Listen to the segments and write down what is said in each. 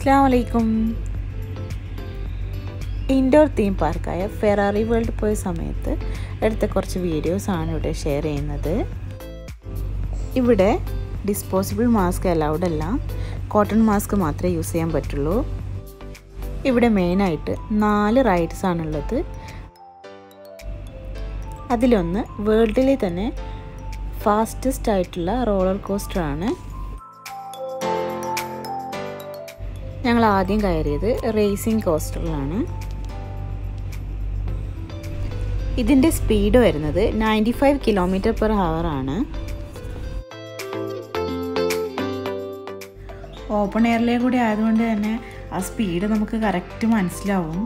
അസ്സാം വലൈക്കും indoor theme പാർക്കായ ഫെറാറി വേൾഡ് പോയ സമയത്ത് എടുത്ത കുറച്ച് വീഡിയോസാണ് ഇവിടെ ഷെയർ ചെയ്യുന്നത് ഇവിടെ ഡിസ്പോസിബിൾ മാസ്ക് അലൗഡ് അല്ല കോട്ടൺ മാസ്ക് മാത്രമേ യൂസ് ചെയ്യാൻ പറ്റുള്ളൂ ഇവിടെ മെയിനായിട്ട് നാല് റൈഡ്സ് ആണുള്ളത് അതിലൊന്ന് വേൾഡിലെ തന്നെ ഫാസ്റ്റസ്റ്റ് ആയിട്ടുള്ള റോളർ കോസ്റ്റർ ആണ് ഞങ്ങൾ ആദ്യം കയറിയത് റേസിംഗ് കോസ്റ്ററിലാണ് ഇതിൻ്റെ സ്പീഡ് വരുന്നത് ninety five kilometre per hour ആണ് ഓപ്പൺ എയറിലെ കൂടി ആയതുകൊണ്ട് തന്നെ ആ സ്പീഡ് നമുക്ക് കറക്റ്റ് മനസ്സിലാവും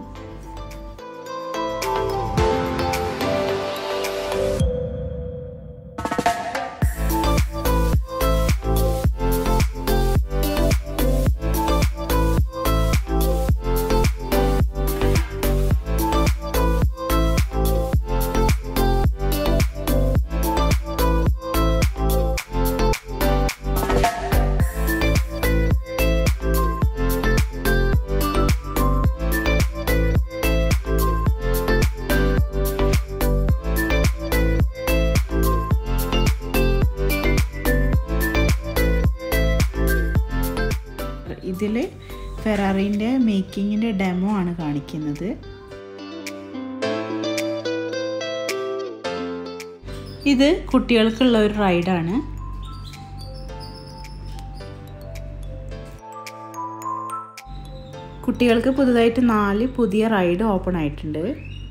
ഇതിൽ ഫെറാറിൻ്റെ മേക്കിങ്ങിൻ്റെ ഡെമോ ആണ് കാണിക്കുന്നത് ഇത് കുട്ടികൾക്കുള്ള ഒരു റൈഡാണ് കുട്ടികൾക്ക് പുതുതായിട്ട് നാല് പുതിയ റൈഡ് ഓപ്പൺ ആയിട്ടുണ്ട്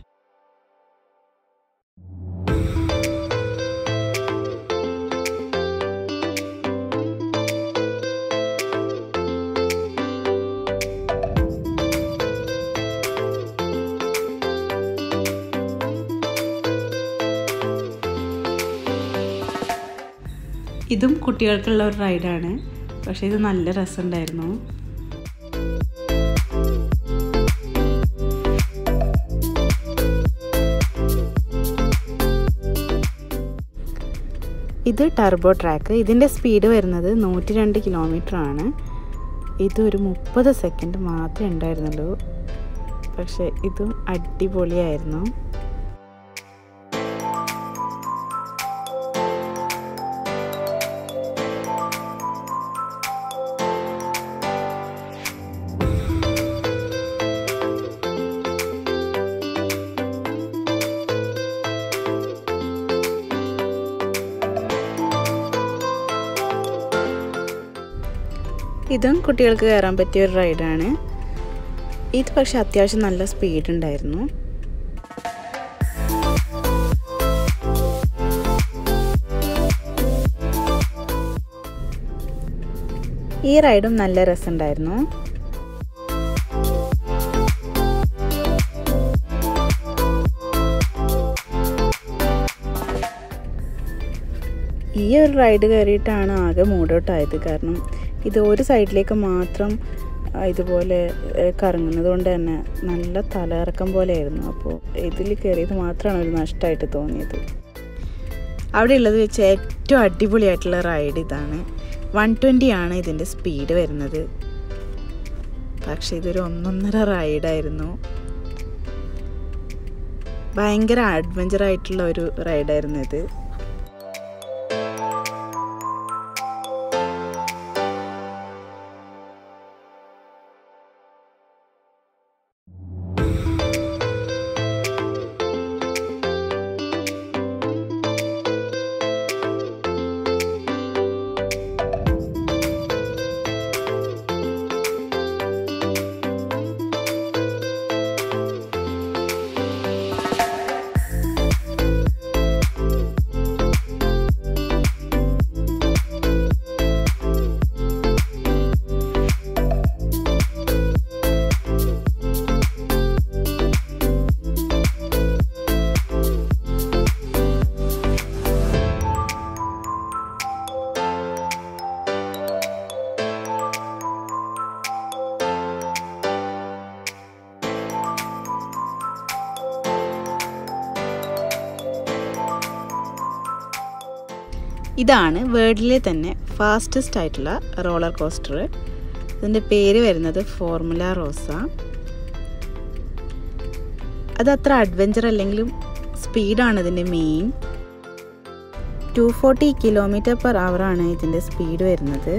ഇതും കുട്ടികൾക്കുള്ള ഒരു റൈഡാണ് പക്ഷേ ഇത് നല്ല രസമുണ്ടായിരുന്നു ഇത് ടർബോ ട്രാക്ക് ഇതിൻ്റെ സ്പീഡ് വരുന്നത് നൂറ്റി രണ്ട് കിലോമീറ്റർ ആണ് ഇതൊരു മുപ്പത് സെക്കൻഡ് മാത്രമേ ഉണ്ടായിരുന്നുള്ളൂ പക്ഷേ ഇതും അടിപൊളിയായിരുന്നു ഇതും കുട്ടികൾക്ക് കയറാൻ പറ്റിയ ഒരു റൈഡാണ് ഇത് പക്ഷെ അത്യാവശ്യം നല്ല സ്പീഡ് ഉണ്ടായിരുന്നു ഈ റൈഡും നല്ല രസമുണ്ടായിരുന്നു ഈ ഒരു റൈഡ് കയറിയിട്ടാണ് ആകെ മൂഡൗട്ടായത് കാരണം ഇത് ഒരു സൈഡിലേക്ക് മാത്രം ഇതുപോലെ കറങ്ങുന്നത് കൊണ്ട് തന്നെ നല്ല തലയിറക്കം പോലെയായിരുന്നു അപ്പോൾ ഇതിൽ കയറിയത് മാത്രമാണ് ഒരു നഷ്ടമായിട്ട് തോന്നിയത് അവിടെ ഉള്ളത് വെച്ച് ഏറ്റവും അടിപൊളിയായിട്ടുള്ള റൈഡ് ഇതാണ് വൺ ട്വൻറ്റി ആണ് ഇതിൻ്റെ സ്പീഡ് വരുന്നത് പക്ഷേ ഇതൊരു ഒന്നൊന്നര റൈഡായിരുന്നു ഭയങ്കര അഡ്വഞ്ചർ ആയിട്ടുള്ള ഒരു റൈഡായിരുന്നു ഇത് ഇതാണ് വേൾഡിലെ തന്നെ ഫാസ്റ്റസ്റ്റ് ആയിട്ടുള്ള റോളർ കോസ്റ്റർ ഇതിൻ്റെ പേര് വരുന്നത് ഫോർമുല റോസ അത് അത്ര അഡ്വഞ്ചർ അല്ലെങ്കിലും സ്പീഡാണ് ഇതിൻ്റെ main two forty kilometre per ആണ് ഇതിൻ്റെ സ്പീഡ് വരുന്നത്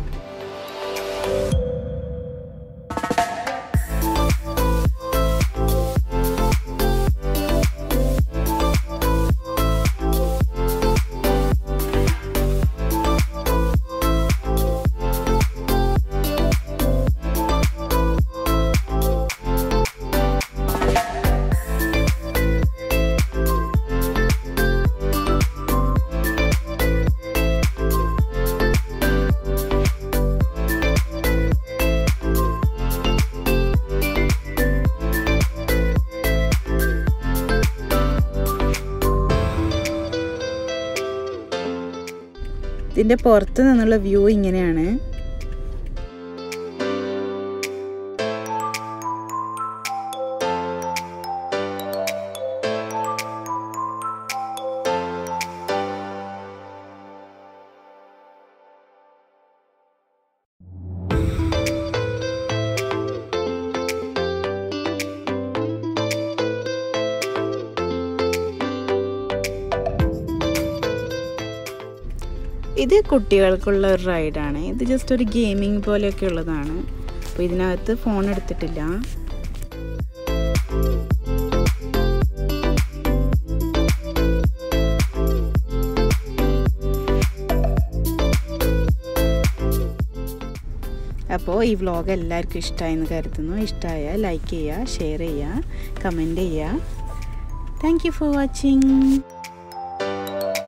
ഇതിൻ്റെ പുറത്ത് നിന്നുള്ള വ്യൂ ഇങ്ങനെയാണ് ഇത് കുട്ടികൾക്കുള്ള ഒരു റൈഡാണ് ഇത് ജസ്റ്റ് ഒരു ഗെയിമിംഗ് പോലെയൊക്കെ ഉള്ളതാണ് അപ്പോൾ ഇതിനകത്ത് ഫോൺ എടുത്തിട്ടില്ല അപ്പോൾ ഈ വ്ളോഗ് എല്ലാവർക്കും ഇഷ്ടമായെന്ന് കരുതുന്നു ഇഷ്ടമായാൽ ലൈക്ക് ചെയ്യുക ഷെയർ ചെയ്യുക കമൻറ്റ് ചെയ്യുക താങ്ക് യു ഫോർ വാച്ചിങ്